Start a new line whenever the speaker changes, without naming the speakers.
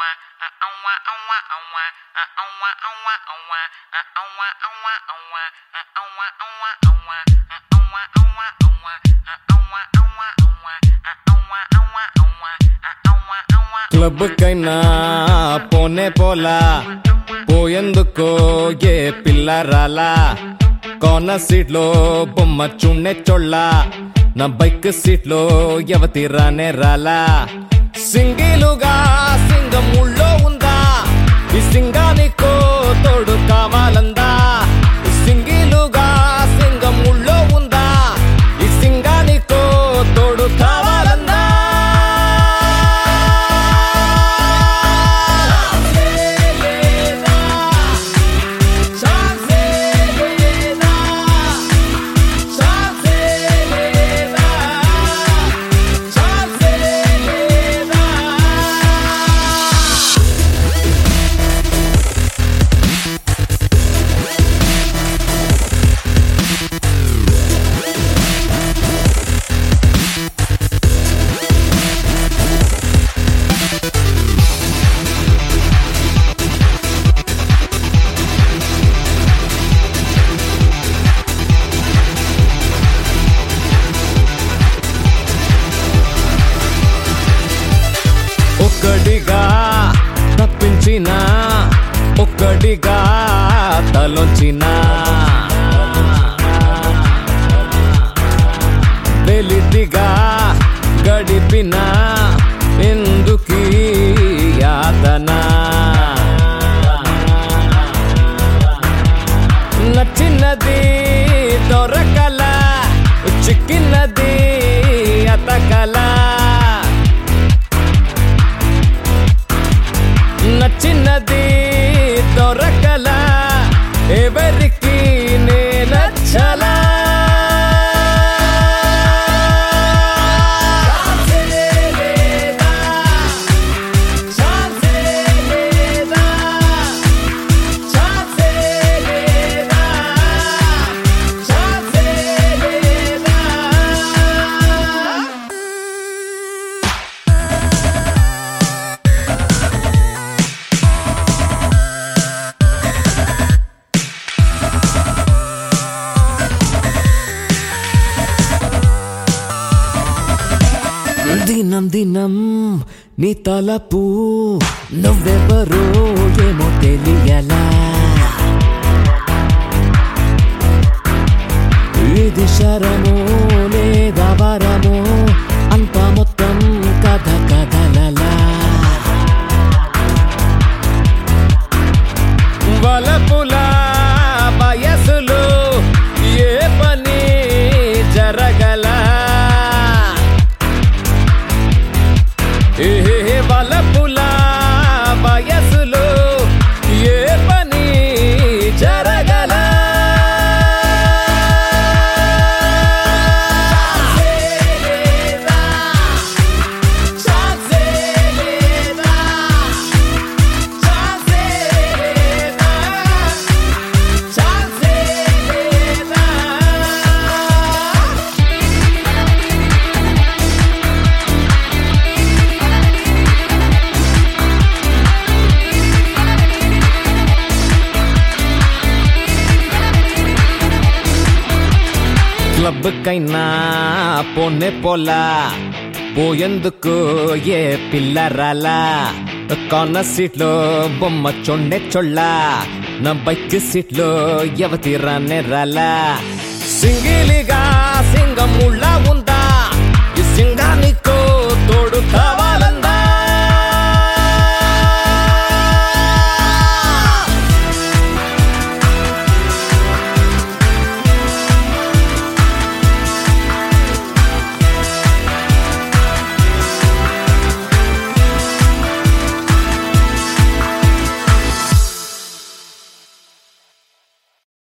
club కైనా పోనే పోలా పోయేందుకో ఏ పిల్ల రాలా కోన సీట్ లో బొమ్మ చున్నే చొళ్ళ నా బైక్ సీట్ లో యవతి రానే రాలా సింగిలుగా సింగం ఊళ్ళో ఉందా ఈ సింగానికో తోడు కావాలందా సింగిలుగా సింగం ఊళ్ళో ఉందా ఈ సింగానికో తోడు కావాలందా ఒక్కడిగా తప్పించిన ఒక్కడిగా తలొంచిన వెలితిగా గడిపిన ఎందుకీ యాతన నచ్చినది దొరకల చిక్కినది అతకల నచ్చినది దొరకల ఎవరికి నే నచ్చలా దినం దినం నీ తలపు నువ్వెవరో ఏమో తెలియలా ఇది శరమో లేదా వరమో అంత మొత్తం కథ కథలలా వలపుల వయసులో ఏ పని జరగలా ఏ వలపుల వయసులో ఏ పని జరగలా క్లబ్ కైనా పోనే పోలా పోయేందుకు ఏ పిల్ల రాలా కొన్న సీట్ లో బొమ్మ చొండే చొళ్ళ నా బైక్ సీట్ లో యవతి రానే రాలా సింగిలిగా